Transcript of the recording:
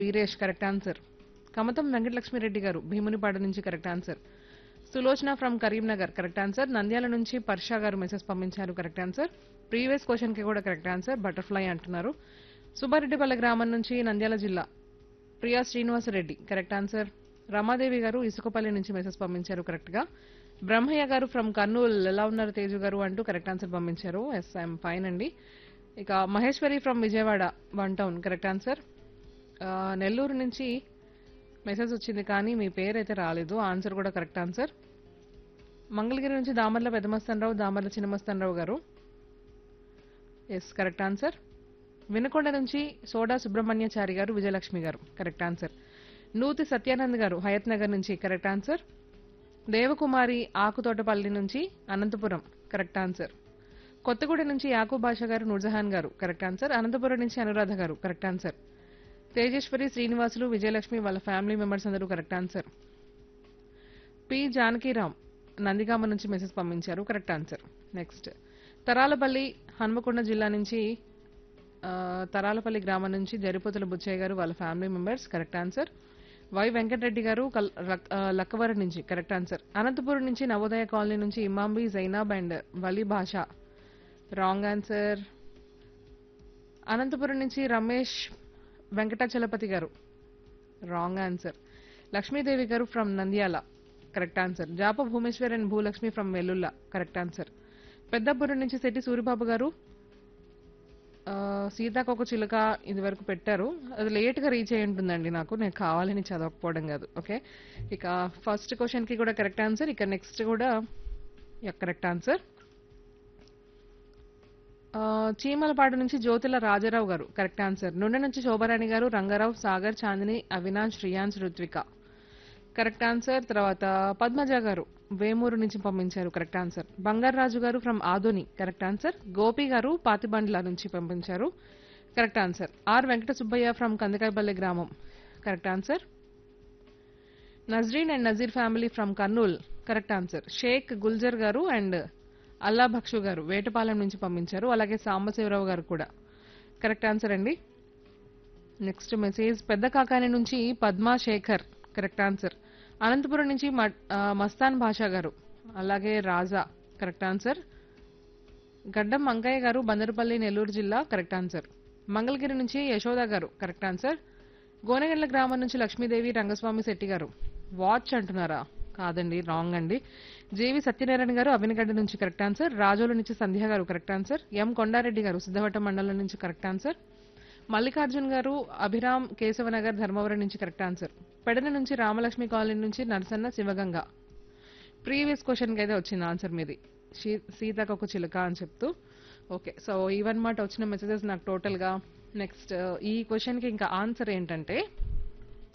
Veeresh correct answer Kamatham Venkatalakshmireddy గారు భీమునిపాడు నుంచి correct answer Sulochana from Karimnagar correct answer Nandyal నుంచి పర్షా గారు మెసేజ్ పంపించారు కరెక్ట్ ఆన్సర్ ప్రీవియస్ క్వశ్చన్ కి కూడా కరెక్ట్ ఆన్సర్ బటర్ఫ్లై అంటున్నారు సుబ్బారెడ్డిపల్లె గ్రామం నుంచి నంద్యాల జిల్లా ప్రియా శ్రీనివాసరెడ్డి కరెక్ట్ ఆన్సర్ రమాదేవి గారు ఇసుకపల్లి నుంచి మెసేజ్ పంపించారు కరెక్ట్ గా బ్రహ్మయ్య గారు ఫ్రమ్ కర్నూల్ ఎలా ఉన్నారు తేజు గారు అంటూ కరెక్ట్ ఆన్సర్ పంపించారు ఎస్ ఐఎమ్ ఫైన్ అండి ఇక Maheswari from Vijayawada one town correct answer Nellore నుంచి మెసేజ్ వచ్చింది కానీ మీ పేరు అయితే రాలేదు ఆన్సర్ కూడా కరెక్ట్ ఆన్సర్ మంగళగిరి నుంచి దామర్ల పెద్దమస్తనరావు దామర్ల చిన్నమస్తనరావు గారు ఎస్ కరెక్ట్ ఆన్సర్ వినకొండ నుంచి సోడా సుబ్రహ్మణ్యచారి గారు విజయలక్ష్మి గారు కరెక్ట్ ఆన్సర్ నూతి సత్యానంద్ గారు హయత్ నగర్ నుంచి కరెక్ట్ ఆన్సర్ దేవకుమారి ఆకుతోటపల్లి నుంచి అనంతపురం కరెక్ట్ ఆన్సర్ కొత్తగూడెం నుంచి యాకూబ్ బాషా గారు నూర్జహాన్ గారు కరెక్ట్ ఆన్సర్ అనంతపురం నుంచి అనురాధ గారు కరెక్ట్ ఆన్సర్ తేజేశ్వరి శ్రీనివాసులు విజయలక్ష్మి వాళ్ళ ఫ్యామిలీ మెంబర్స్ అందరూ correct answer P Janakiram Nandigama నుంచి మెసేజ్ పంపించారు correct answer next Taralapalli Hanamkonda జిల్లా నుంచి ఆ, తరాలపల్లి గ్రామం నుంచి జరిపోతుల బుచ్చయ్య గారు వాళ్ళ family members correct answer Y Venkatareddy గారు కల్- రక్- ఆ, లక్కవరం నుంచి కరెక్ట్ ఆన్సర్ అనంతపురం నుంచి నవోదయ కాలనీ నుంచి ఇమాంబి జైనాబ్ అండ్ వలీ భాష రాంగ్ ఆన్సర్ అనంతపురం నుంచి రమేష్ వెంకటాచలపతి గారు రాంగ్ ఆన్సర్ లక్ష్మీదేవి గారు from Nandyal correct answer Japa Bhumeshwar and Bhulakshmi from Vellulla correct answer Peddapuram నుంచి శెట్టి సూరిబాబు గారు ఆ, సీతాకొక చిలుక ఇది వరకు పెట్టారు అది లేట్ గా రీచ్ అయి ఉంటుందండి నాకు నేను కావాలని చదవకపోవడం కాదు ఓకే ఇక ఫస్ట్ క్వశ్చన్ కి కూడా కరెక్ట్ ఆన్సర్ ఇక నెక్స్ట్ కూడా కరెక్ట్ ఆన్సర్ ఆ, చీమలపాడు నుంచి జ్యోతిల రాజారావు గారు కరెక్ట్ ఆన్సర్ నుండి నుంచి శోభరాణి గారు రంగారావు సాగర్ చాందిని అవినాష్ శ్రియాన్స్ రుత్విక కరెక్ట్ ఆన్సర్ తర్వాత పద్మజ గారు వేమూరు నుంచి పంపించారు కరెక్ట్ ఆన్సర్ బంగారాజు గారు from Adoni correct answer Gopi గారు పాతిబండ్ల నుంచి పంపించారు correct answer R Venkata Subbaiah from Kandakayapalli గ్రామం correct answer Nazreen and Nazeer family from Kurnool correct answer Sheikh Gulzar గారు అండ్ అల్లా భక్షు గారు వేటపాలెం నుంచి పంపించారు అలాగే సాంబశివరావు గారు కూడా కరెక్ట్ ఆన్సర్ అండి నెక్స్ట్ మెసేజ్ పెద్ద కాకాని నుంచి పద్మా శేఖర్ కరెక్ట్ ఆన్సర్ అనంతపురం నుంచి మ- ఆ, మస్తాన్ భాషా గారు అలాగే రాజా కరెక్ట్ ఆన్సర్ గడ్డం మంకయ్య గారు బందరపల్లి నెల్లూరు జిల్లా కరెక్ట్ ఆన్సర్ మంగళగిరి నుంచి యశోద గారు కరెక్ట్ ఆన్సర్ గోనెగండ్ల గ్రామం నుంచి లక్ష్మీదేవి రంగస్వామి శెట్టి గారు వాచ్ అంటున్నారా కాదండి రాంగ్ అండి జేవి సత్యనారాయణ గారు అవినగడ్డ నుంచి కరెక్ట్ ఆన్సర్ రాజోలు నుంచి సంధ్య గారు కరెక్ట్ ఆన్సర్ ఎం కొండారెడ్డి గారు సిద్ధవటం మండలం నుంచి కరెక్ట్ ఆన్సర్ మల్లికార్జున్ గారు అభిరామ్ కేశవనగర్ ధర్మవరం నుంచి కరెక్ట్ ఆన్సర్ పెడన నుంచి రామలక్ష్మి కాలనీ నుంచి నరసన్న శివగంగ ప్రీవియస్ క్వశ్చన్ కి అయితే వచ్చింది ఆన్సర్ మీది షీ- సీతకు ఒక చిలుక అని చెప్తూ ఓకే సో ఇవన్నమాట వచ్చిన మెసేజెస్ నాకు టోటల్ గా నెక్స్ట్ ఈ క్వశ్చన్ కి ఇంకా ఆన్సర్ ఏంటంటే